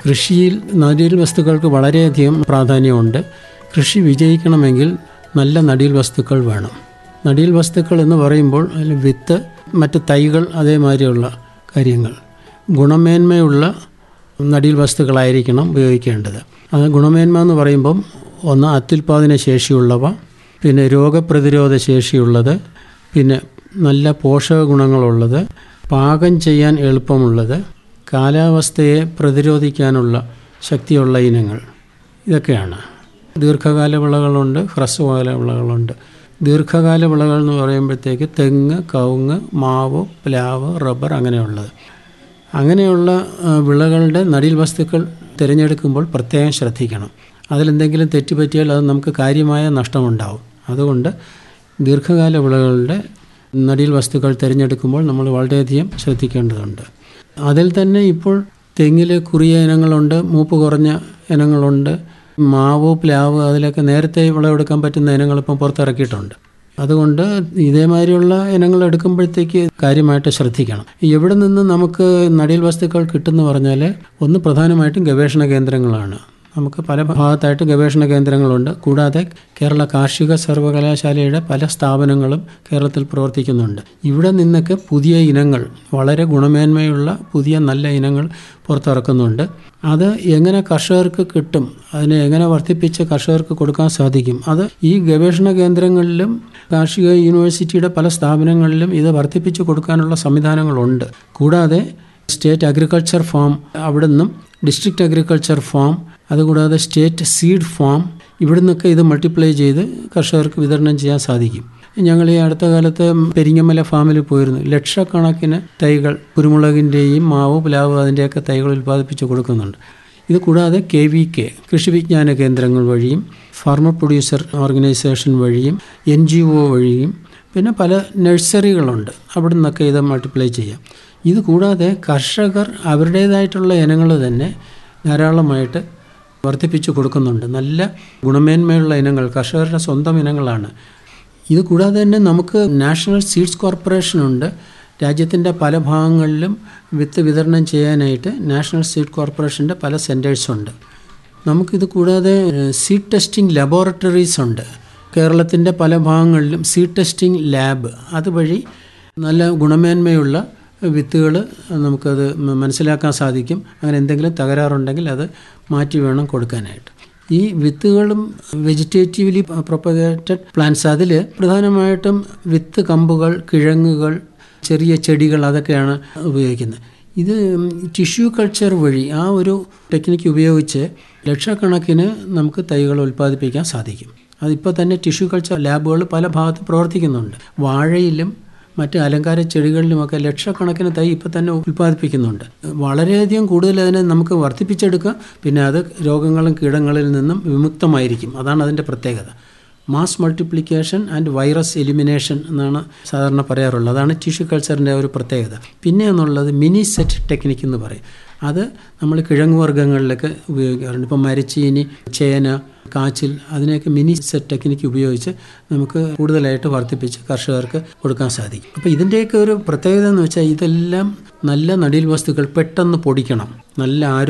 കൃഷിയിൽ നടീൽ വസ്തുക്കൾക്ക് വളരെയധികം പ്രാധാന്യമുണ്ട് കൃഷി വിജയിക്കണമെങ്കിൽ നല്ല നടീൽ വസ്തുക്കൾ വേണം നടീൽ വസ്തുക്കൾ എന്ന് പറയുമ്പോൾ അതിൽ വിത്ത് മറ്റ് തൈകൾ അതേമാതിരിയുള്ള കാര്യങ്ങൾ ഗുണമേന്മയുള്ള നടീൽ വസ്തുക്കളായിരിക്കണം ഉപയോഗിക്കേണ്ടത് അത് ഗുണമേന്മ എന്ന് പറയുമ്പം ഒന്ന് അത്യുൽപാദന ശേഷിയുള്ളവ പിന്നെ രോഗപ്രതിരോധ ശേഷിയുള്ളത് പിന്നെ നല്ല പോഷക ഗുണങ്ങളുള്ളത് പാകം ചെയ്യാൻ എളുപ്പമുള്ളത് കാലാവസ്ഥയെ പ്രതിരോധിക്കാനുള്ള ശക്തിയുള്ള ഇനങ്ങൾ ഇതൊക്കെയാണ് ദീർഘകാല വിളകളുണ്ട് ഹ്രസ്വകാല വിളകളുണ്ട് ദീർഘകാല വിളകൾ എന്ന് പറയുമ്പോഴത്തേക്ക് തെങ്ങ് കവുങ്ങ് മാവ് പ്ലാവ് റബ്ബർ അങ്ങനെയുള്ളത് അങ്ങനെയുള്ള ആ, വിളകളുടെ നടീൽ വസ്തുക്കൾ തിരഞ്ഞെടുക്കുമ്പോൾ പ്രത്യേകം ശ്രദ്ധിക്കണം അതിലെന്തെങ്കിലും തെറ്റുപറ്റിയാൽ അത് നമുക്ക് കാര്യമായ നഷ്ടമുണ്ടാവും അതുകൊണ്ട് ദീർഘകാല വിളകളുടെ നടീൽ വസ്തുക്കൾ തിരഞ്ഞെടുക്കുമ്പോൾ നമ്മൾ വളരെയധികം ശ്രദ്ധിക്കേണ്ടതുണ്ട് അതിൽ തന്നെ ഇപ്പോൾ തെങ്ങിൽ കുറിയ ഇനങ്ങളുണ്ട് മൂപ്പ് കുറഞ്ഞ ഇനങ്ങളുണ്ട് മാവ് പ്ലാവ് അതിലൊക്കെ നേരത്തെ വിളവെടുക്കാൻ പറ്റുന്ന ഇനങ്ങൾ ഇപ്പം പുറത്തിറക്കിയിട്ടുണ്ട് അതുകൊണ്ട് ഇതേമാതിരിയുള്ള ഇനങ്ങൾ എടുക്കുമ്പോഴത്തേക്ക് കാര്യമായിട്ട് ശ്രദ്ധിക്കണം എവിടെ നിന്ന് നമുക്ക് നടീൽ വസ്തുക്കൾ കിട്ടുമെന്ന് പറഞ്ഞാൽ ഒന്ന് പ്രധാനമായിട്ടും ഗവേഷണ കേന്ദ്രങ്ങളാണ് നമുക്ക് പല ഭാഗത്തായിട്ട് ഗവേഷണ കേന്ദ്രങ്ങളുണ്ട് കൂടാതെ കേരള കാർഷിക സർവകലാശാലയുടെ പല സ്ഥാപനങ്ങളും കേരളത്തിൽ പ്രവർത്തിക്കുന്നുണ്ട് ഇവിടെ നിന്നൊക്കെ പുതിയ ഇനങ്ങൾ വളരെ ഗുണമേന്മയുള്ള പുതിയ നല്ല ഇനങ്ങൾ പുറത്തിറക്കുന്നുണ്ട് അത് എങ്ങനെ കർഷകർക്ക് കിട്ടും അതിനെ എങ്ങനെ വർദ്ധിപ്പിച്ച് കർഷകർക്ക് കൊടുക്കാൻ സാധിക്കും അത് ഈ ഗവേഷണ കേന്ദ്രങ്ങളിലും കാർഷിക യൂണിവേഴ്സിറ്റിയുടെ പല സ്ഥാപനങ്ങളിലും ഇത് വർദ്ധിപ്പിച്ച് കൊടുക്കാനുള്ള സംവിധാനങ്ങളുണ്ട് കൂടാതെ സ്റ്റേറ്റ് അഗ്രികൾച്ചർ ഫാം അവിടെ നിന്നും ഡിസ്ട്രിക്ട് അഗ്രികൾച്ചർ ഫാം അതുകൂടാതെ സ്റ്റേറ്റ് സീഡ് ഫാം ഇവിടെ നിന്നൊക്കെ ഇത് മൾട്ടിപ്ലൈ ചെയ്ത് കർഷകർക്ക് വിതരണം ചെയ്യാൻ സാധിക്കും ഞങ്ങൾ ഈ അടുത്ത കാലത്ത് പെരിങ്ങമല ഫാമിൽ പോയിരുന്നു ലക്ഷക്കണക്കിന് തൈകൾ കുരുമുളകിൻ്റെയും മാവ് പ്ലാവ് അതിൻ്റെയൊക്കെ തൈകൾ ഉൽപ്പാദിപ്പിച്ച് കൊടുക്കുന്നുണ്ട് ഇത് കൂടാതെ കെ വി കെ കൃഷി വിജ്ഞാന കേന്ദ്രങ്ങൾ വഴിയും ഫാർമർ പ്രൊഡ്യൂസർ ഓർഗനൈസേഷൻ വഴിയും എൻ ജി ഒ വഴിയും പിന്നെ പല നഴ്സറികളുണ്ട് അവിടെ നിന്നൊക്കെ ഇത് മൾട്ടിപ്ലൈ ചെയ്യാം ഇത് കൂടാതെ കർഷകർ അവരുടേതായിട്ടുള്ള ഇനങ്ങൾ തന്നെ ധാരാളമായിട്ട് വർദ്ധിപ്പിച്ച് കൊടുക്കുന്നുണ്ട് നല്ല ഗുണമേന്മയുള്ള ഇനങ്ങൾ കർഷകരുടെ സ്വന്തം ഇനങ്ങളാണ് ഇത് കൂടാതെ തന്നെ നമുക്ക് നാഷണൽ സീഡ്സ് കോർപ്പറേഷൻ ഉണ്ട് രാജ്യത്തിൻ്റെ പല ഭാഗങ്ങളിലും വിത്ത് വിതരണം ചെയ്യാനായിട്ട് നാഷണൽ സീഡ് കോർപ്പറേഷൻ്റെ പല സെൻറ്റേഴ്സ് ഉണ്ട് നമുക്കിത് കൂടാതെ സീഡ് ടെസ്റ്റിംഗ് ലബോറട്ടറീസ് ഉണ്ട് കേരളത്തിൻ്റെ പല ഭാഗങ്ങളിലും സീഡ് ടെസ്റ്റിംഗ് ലാബ് അതുവഴി നല്ല ഗുണമേന്മയുള്ള വിത്തുകൾ നമുക്കത് മ- മനസ്സിലാക്കാൻ സാധിക്കും അങ്ങനെ എന്തെങ്കിലും തകരാറുണ്ടെങ്കിൽ അത് മാറ്റി വേണം കൊടുക്കാനായിട്ട് ഈ വിത്തുകളും വെജിറ്റേറ്റീവ്ലി പ്രൊപ്പഗേറ്റഡ് പ്ലാന്റ്സ് അതിൽ പ്രധാനമായിട്ടും വിത്ത് കമ്പുകൾ കിഴങ്ങുകൾ ചെറിയ ചെടികൾ അതൊക്കെയാണ് ഉപയോഗിക്കുന്നത് ഇത് ടിഷ്യൂ കൾച്ചർ വഴി ആ ഒരു ടെക്നിക്ക് ഉപയോഗിച്ച് ലക്ഷക്കണക്കിന് നമുക്ക് തൈകൾ ഉൽപ്പാദിപ്പിക്കാൻ സാധിക്കും അതിപ്പോൾ തന്നെ ടിഷ്യൂ കൾച്ചർ ലാബുകൾ പല ഭാഗത്ത് പ്രവർത്തിക്കുന്നുണ്ട് വാഴയിലും മറ്റ് അലങ്കാര ചെടികളിലുമൊക്കെ ലക്ഷക്കണക്കിന് തൈ ഇപ്പം തന്നെ ഉൽപ്പാദിപ്പിക്കുന്നുണ്ട് വളരെയധികം കൂടുതൽ അതിനെ നമുക്ക് വർദ്ധിപ്പിച്ചെടുക്കാം പിന്നെ അത് രോഗങ്ങളും കീടങ്ങളിൽ നിന്നും വിമുക്തമായിരിക്കും അതാണ് അതിൻ്റെ പ്രത്യേകത mass multiplication and virus elimination എന്നാണ് സാധാരണ പറയാറുള്ളത് അതാണ് ടിഷ്യൂ കൾച്ചറിൻ്റെ ഒരു പ്രത്യേകത പിന്നെ എന്നുള്ളത് മിനി സെറ്റ് ടെക്നിക്ക് എന്ന് പറയും അത് നമ്മൾ കിഴങ്ങ് വർഗ്ഗങ്ങളിലൊക്കെ ഉപയോഗിക്കാറുണ്ട് ഇപ്പം മരച്ചീനി ചേന കാച്ചിൽ അതിനെയൊക്കെ മിനി സെറ്റ് ടെക്നിക്ക് ഉപയോഗിച്ച് നമുക്ക് കൂടുതലായിട്ട് വർദ്ധിപ്പിച്ച് കർഷകർക്ക് കൊടുക്കാൻ സാധിക്കും അപ്പോൾ ഇതിൻ്റെയൊക്കെ ഒരു പ്രത്യേകത എന്ന് വെച്ചാൽ ഇതെല്ലാം നല്ല നടീൽ വസ്തുക്കൾ പെട്ടെന്ന് പൊടിക്കണം നല്ല ആരോഗ്യ